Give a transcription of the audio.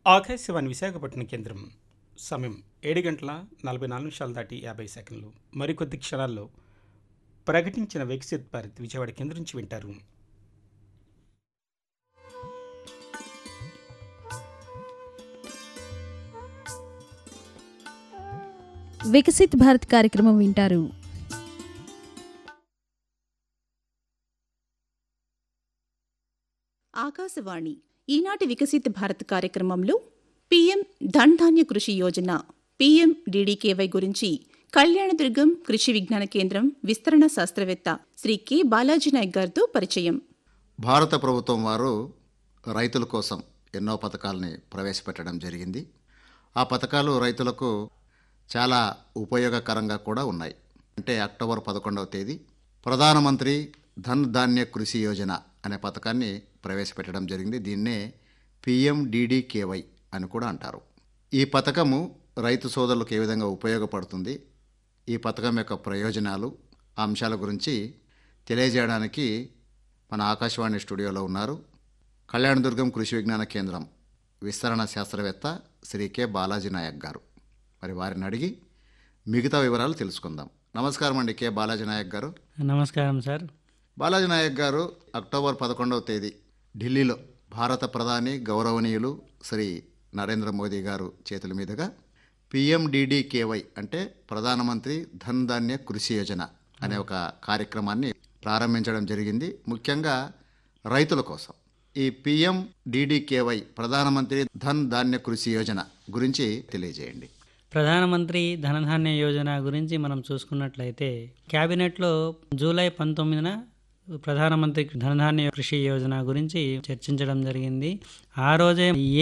ఆకాశవాణి విశాఖపట్నం కేంద్రం సమయం ఏడు గంటల నలభై నాలుగు నిమిషాలు దాటి యాభై సెకండ్లు మరికొద్ది క్షణాల్లో ప్రకటించిన వికసిత్ భారత్ విజయవాడ కేంద్రం నుంచి వింటారు వికసిత్ భారత్ కార్యక్రమం వింటారు ఆకాశవాణి ఈనాటి వికసిత్ భారత్ కార్యక్రమంలో పీఎం ధన్ ధాన్య కృషి యోజన పీఎం డీడీకేవై గురించి కళ్యాణదుర్గం కృషి విజ్ఞాన కేంద్రం విస్తరణ శాస్త్రవేత్త శ్రీ కె బాలాజీ నాయక్ గారితో పరిచయం భారత ప్రభుత్వం వారు రైతుల కోసం ఎన్నో పథకాలని ప్రవేశపెట్టడం జరిగింది ఆ పథకాలు రైతులకు చాలా ఉపయోగకరంగా కూడా ఉన్నాయి అంటే అక్టోబర్ పదకొండవ తేదీ ప్రధానమంత్రి ధన్ ధాన్య కృషి యోజన అనే పథకాన్ని ప్రవేశపెట్టడం జరిగింది దీన్నే పిఎండిడికేవై అని కూడా అంటారు ఈ పథకము రైతు సోదరులకు ఏ విధంగా ఉపయోగపడుతుంది ఈ పథకం యొక్క ప్రయోజనాలు ఆ అంశాల గురించి తెలియజేయడానికి మన ఆకాశవాణి స్టూడియోలో ఉన్నారు కళ్యాణదుర్గం కృషి విజ్ఞాన కేంద్రం విస్తరణ శాస్త్రవేత్త శ్రీ కె బాలాజీ నాయక్ గారు మరి వారిని అడిగి మిగతా వివరాలు తెలుసుకుందాం నమస్కారం అండి కె బాలాజీ నాయక్ గారు నమస్కారం సార్ బాలాజీ నాయక్ గారు అక్టోబర్ పదకొండవ తేదీ ఢిల్లీలో భారత ప్రధాని గౌరవనీయులు శ్రీ నరేంద్ర మోదీ గారు చేతుల మీదుగా పిఎండిడికేవై అంటే ప్రధానమంత్రి ధన్ ధాన్య కృషి యోజన అనే ఒక కార్యక్రమాన్ని ప్రారంభించడం జరిగింది ముఖ్యంగా రైతుల కోసం ఈ పిఎండిడికేవై ప్రధానమంత్రి ధన్ ధాన్య కృషి యోజన గురించి తెలియజేయండి ప్రధానమంత్రి ధనధాన్య యోజన గురించి మనం చూసుకున్నట్లయితే క్యాబినెట్లో జూలై పంతొమ్మిదిన ప్రధానమంత్రి ధనధాన్య కృషి యోజన గురించి చర్చించడం జరిగింది ఆ రోజే ఏ